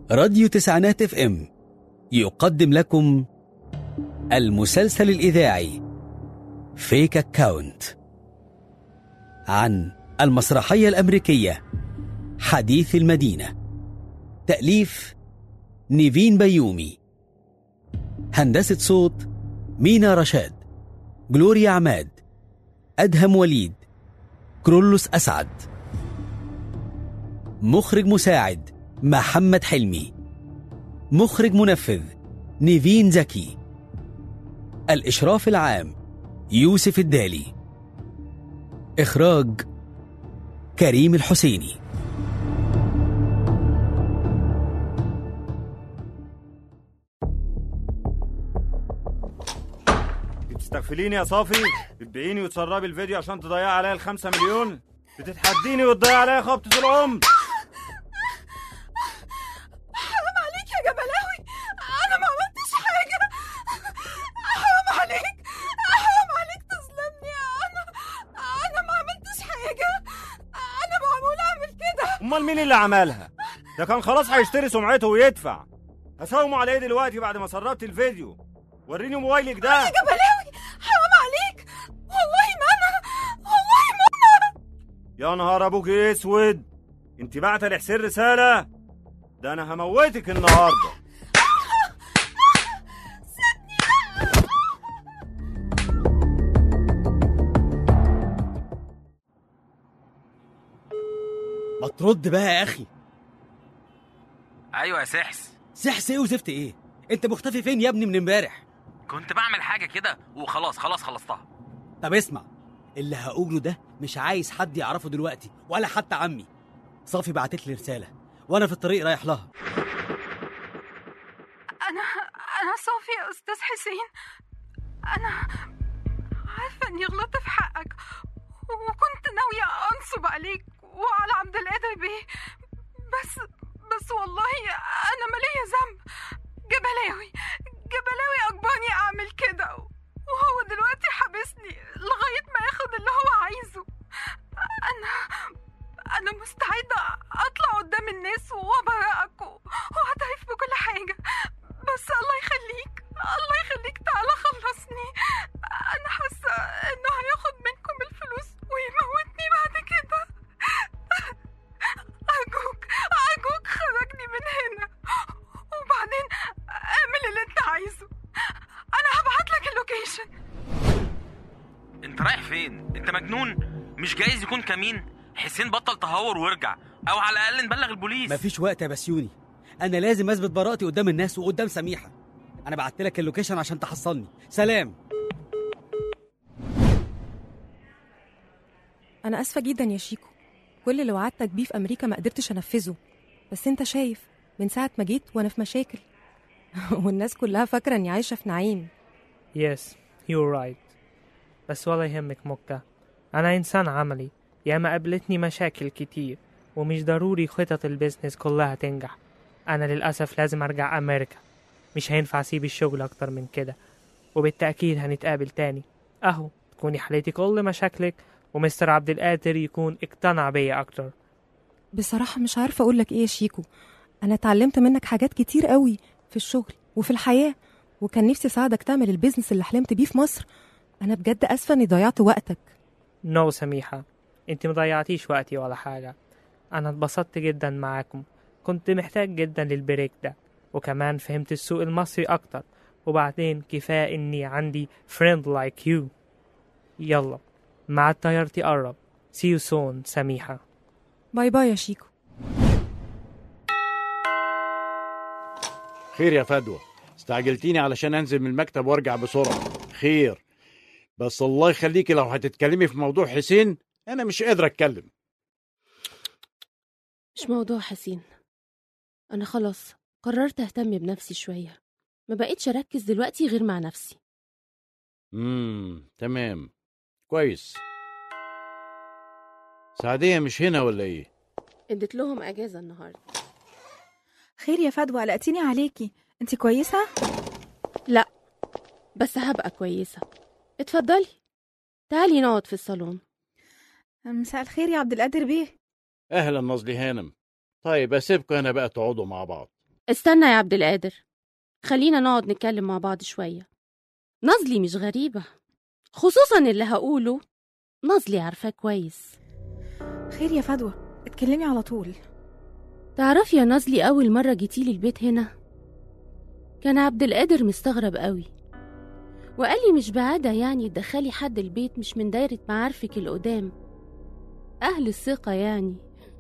راديو تسعينات اف ام يقدم لكم المسلسل الإذاعي فيك أكاونت عن المسرحية الأمريكية حديث المدينة تأليف نيفين بيومي هندسة صوت مينا رشاد جلوريا عماد أدهم وليد كرولوس أسعد مخرج مساعد محمد حلمي مخرج منفذ نيفين زكي الإشراف العام يوسف الدالي إخراج كريم الحسيني بتستغفليني يا صافي بتبيعيني وتسربي الفيديو عشان تضيع عليا الخمسة مليون بتتحديني وتضيع عليا خبطة العمر حرام عليك يا جبلاوي انا ما عملتش حاجه حرام عليك حرام عليك تظلمني انا انا ما عملتش حاجه انا معمول اعمل كده امال مين اللي عملها ده كان خلاص هيشتري سمعته ويدفع هساومه على ايه دلوقتي بعد ما سربت الفيديو وريني موبايلك ده جبلاوي حرام عليك والله ما انا والله ما انا يا نهار ابوك اسود انت بعت لحسين رسالة ده انا هموتك النهارده ما ترد بقى يا أخي ايوه يا سحس سحس إيه وزفت إيه أنت مختفي فين يا ابني من امبارح كنت بعمل حاجه كده وخلاص خلاص خلصتها طب اسمع اللي هقوله ده مش عايز حد يعرفه دلوقتي ولا حتى عمي صافي بعتت لي رسالة وأنا في الطريق رايح لها انا انا صافي يا استاذ حسين انا عارفه اني غلطت في حقك وكنت ناويه انصب عليك وعلى عبد القادر بيه بس بس والله انا مالية ذنب جبلاوي جبلاوي اجبرني اعمل كده وهو دلوقتي حابسني لغايه ما ياخد اللي هو عايزه انا انا مستعده اطلع قدام الناس وابرقك واعترف بكل حاجه بس الله يخليك الله يخليك تعالى خلصني انا حاسه انه هياخد منكم الفلوس ويموتني بعد كده ارجوك ارجوك خرجني من هنا وبعدين اعمل اللي انت عايزه انا هبعت لك اللوكيشن انت رايح فين انت مجنون مش جايز يكون كمين حسين بطل تهور وارجع او على الاقل نبلغ البوليس مفيش وقت يا بسيوني أنا لازم أثبت براءتي قدام الناس وقدام سميحة أنا بعت لك اللوكيشن عشان تحصلني سلام أنا آسفة جدا يا شيكو كل اللي وعدتك بيه في أمريكا ما قدرتش أنفذه بس أنت شايف من ساعة ما جيت وأنا في مشاكل والناس كلها فاكرة إني عايشة في نعيم Yes, you're right. بس ولا يهمك مكة أنا إنسان عملي ياما قابلتني مشاكل كتير ومش ضروري خطط البيزنس كلها تنجح أنا للأسف لازم أرجع أمريكا مش هينفع أسيب الشغل أكتر من كده وبالتأكيد هنتقابل تاني أهو تكوني حليتي كل مشاكلك ومستر عبد القادر يكون اقتنع بيا أكتر بصراحة مش عارفة أقولك إيه يا شيكو أنا اتعلمت منك حاجات كتير قوي في الشغل وفي الحياة وكان نفسي أساعدك تعمل البيزنس اللي حلمت بيه في مصر أنا بجد آسفة إني ضيعت وقتك نو سميحة انت مضيعتيش وقتي ولا حاجة أنا اتبسطت جدا معاكم كنت محتاج جدا للبريك ده وكمان فهمت السوق المصري أكتر وبعدين كفاية إني عندي friend like you يلا مع طيارتي قرب see you soon سميحة باي باي يا شيكو خير يا فدوى استعجلتيني علشان انزل من المكتب وارجع بسرعه خير بس الله يخليكي لو هتتكلمي في موضوع حسين انا مش قادر اتكلم مش موضوع حسين أنا خلاص قررت أهتم بنفسي شوية ما بقيتش أركز دلوقتي غير مع نفسي امم تمام كويس سعديه مش هنا ولا ايه اديت لهم أجازة النهاردة خير يا فدوى قلقتيني عليكي انت كويسة؟ لا بس هبقى كويسة اتفضلي تعالي نقعد في الصالون مساء الخير يا عبد القادر بيه اهلا نظلي هانم طيب اسيبكم انا بقى تقعدوا مع بعض استنى يا عبد القادر خلينا نقعد نتكلم مع بعض شوية نظلي مش غريبة خصوصا اللي هقوله نظلي عارفاه كويس خير يا فدوى اتكلمي على طول تعرفي يا نظلي أول مرة جيتيلي البيت هنا كان عبد القادر مستغرب قوي وقال لي مش بعادة يعني تدخلي حد البيت مش من دايرة معارفك القدام أهل الثقة يعني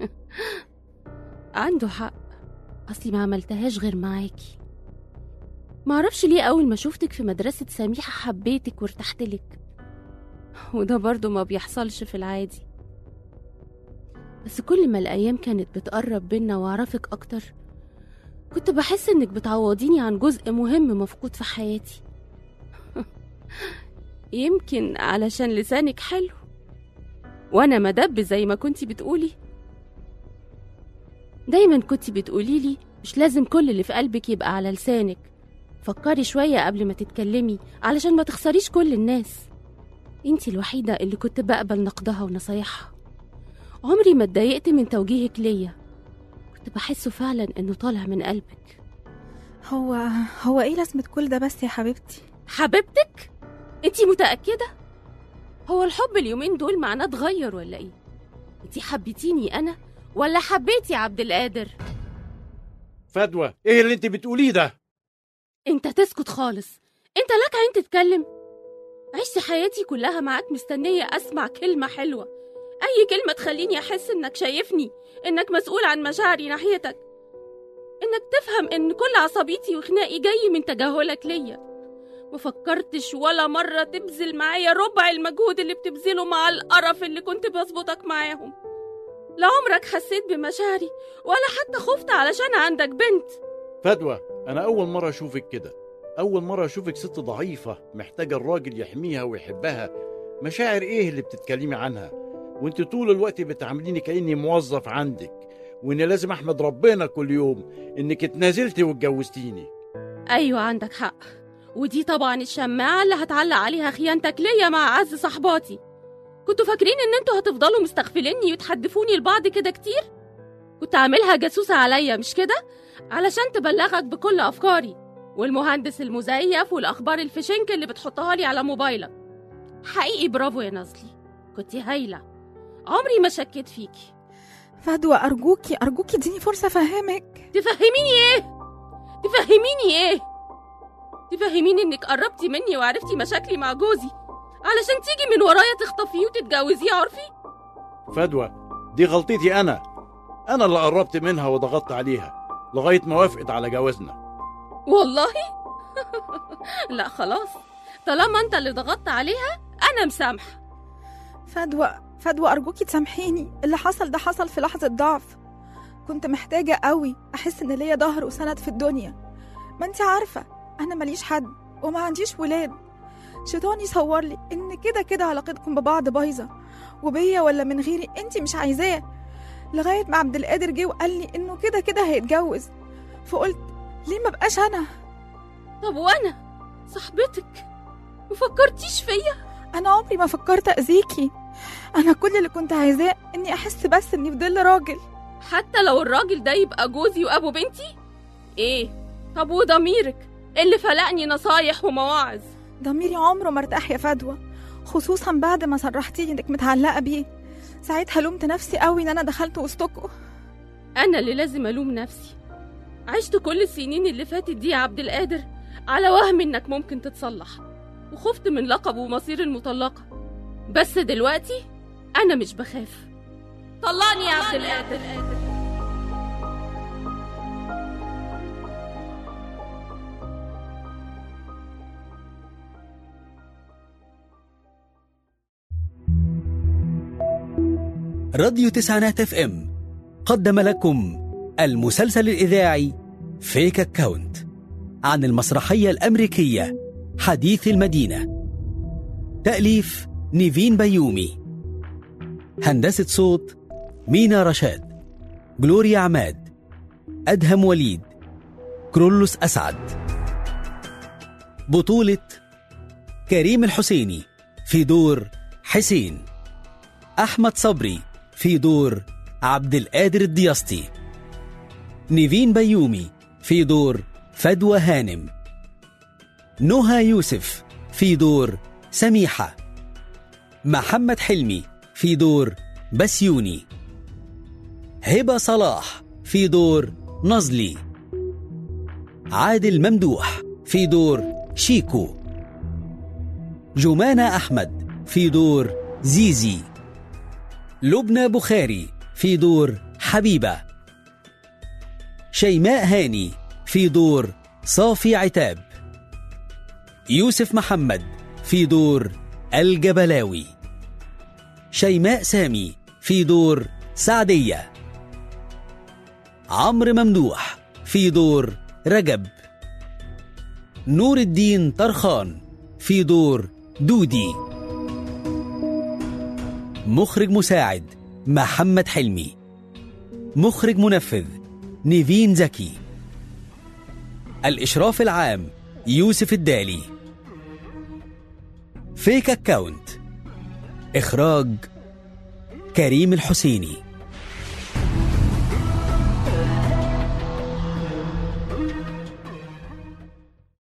عنده حق أصلي ما عملتهاش غير معاكي معرفش ليه أول ما شفتك في مدرسة سميحة حبيتك وارتحتلك وده برضو ما بيحصلش في العادي بس كل ما الأيام كانت بتقرب بينا وأعرفك أكتر كنت بحس إنك بتعوضيني عن جزء مهم مفقود في حياتي يمكن علشان لسانك حلو وأنا مدب زي ما كنتي بتقولي دايما كنتي بتقولي لي مش لازم كل اللي في قلبك يبقى على لسانك فكري شوية قبل ما تتكلمي علشان ما تخسريش كل الناس انتي الوحيدة اللي كنت بقبل نقدها ونصايحها عمري ما اتضايقت من توجيهك ليا كنت بحسه فعلا انه طالع من قلبك هو هو ايه لازمة كل ده بس يا حبيبتي حبيبتك انتي متأكدة هو الحب اليومين دول معناه اتغير ولا ايه انتي حبيتيني انا ولا حبيتي عبد القادر فدوى ايه اللي انت بتقوليه ده انت تسكت خالص انت لك عين تتكلم عشت حياتي كلها معاك مستنية اسمع كلمة حلوة اي كلمة تخليني احس انك شايفني انك مسؤول عن مشاعري ناحيتك انك تفهم ان كل عصبيتي وخناقي جاي من تجاهلك ليا مفكرتش ولا مرة تبذل معايا ربع المجهود اللي بتبذله مع القرف اللي كنت بظبطك معاهم لا عمرك حسيت بمشاعري ولا حتى خفت علشان عندك بنت فدوى انا اول مره اشوفك كده اول مره اشوفك ست ضعيفه محتاجه الراجل يحميها ويحبها مشاعر ايه اللي بتتكلمي عنها وانت طول الوقت بتعامليني كاني موظف عندك واني لازم احمد ربنا كل يوم انك اتنازلتي واتجوزتيني ايوه عندك حق ودي طبعا الشماعة اللي هتعلق عليها خيانتك ليا مع أعز صحباتي كنتوا فاكرين ان انتوا هتفضلوا مستغفليني وتحدفوني لبعض كده كتير كنت عاملها جاسوسة عليا مش كده علشان تبلغك بكل أفكاري والمهندس المزيف والأخبار الفشنك اللي بتحطها لي على موبايلك حقيقي برافو يا نازلي كنت هايلة عمري ما شكيت فيكي فدوى أرجوكي أرجوكي اديني فرصة أفهمك تفهميني ايه تفهميني ايه تفهميني انك قربتي مني وعرفتي مشاكلي مع جوزي علشان تيجي من ورايا تخطفيه وتتجوزيه عرفي فدوى دي غلطتي انا انا اللي قربت منها وضغطت عليها لغايه ما وافقت على جوازنا والله لا خلاص طالما انت اللي ضغطت عليها انا مسامحه فدوى فدوى أرجوكي تسامحيني اللي حصل ده حصل في لحظة ضعف كنت محتاجة قوي أحس إن ليا ظهر وسند في الدنيا ما انت عارفة أنا ماليش حد وما عنديش ولاد شيطاني صور لي إن كده كده علاقتكم ببعض بايظة وبيا ولا من غيري انت مش عايزاه لغاية ما عبد القادر جه وقال لي إنه كده كده هيتجوز فقلت ليه ما بقاش أنا طب وانا صاحبتك مفكرتيش فيا أنا عمري ما فكرت أذيكي أنا كل اللي كنت عايزاه إني أحس بس إني في ظل راجل حتى لو الراجل ده يبقى جوزي وابو بنتي ايه طب وضميرك اللي فلقني نصايح ومواعظ ضميري عمره ما ارتاح يا فدوى خصوصا بعد ما صرحتيلي انك متعلقه بيه ساعتها لومت نفسي قوي ان انا دخلت وسطكوا انا اللي لازم الوم نفسي عشت كل السنين اللي فاتت دي يا عبد القادر على وهم انك ممكن تتصلح وخفت من لقب ومصير المطلقه بس دلوقتي انا مش بخاف طلعني يا عبد القادر راديو تسعينات اف ام قدم لكم المسلسل الإذاعي فيك أكاونت عن المسرحية الأمريكية حديث المدينة تأليف نيفين بيومي هندسة صوت مينا رشاد جلوريا عماد أدهم وليد كرولوس أسعد بطولة كريم الحسيني في دور حسين أحمد صبري في دور عبد القادر الدياسطي نيفين بيومي في دور فدوى هانم نهى يوسف في دور سميحة محمد حلمي في دور بسيوني هبة صلاح في دور نزلي عادل ممدوح في دور شيكو جمانة أحمد في دور زيزي لبنى بخاري في دور حبيبة شيماء هاني في دور صافي عتاب يوسف محمد في دور الجبلاوي شيماء سامي في دور سعدية عمرو ممدوح في دور رجب نور الدين طرخان في دور دودي مخرج مساعد محمد حلمي مخرج منفذ نيفين زكي الإشراف العام يوسف الدالي فيك أكاونت إخراج كريم الحسيني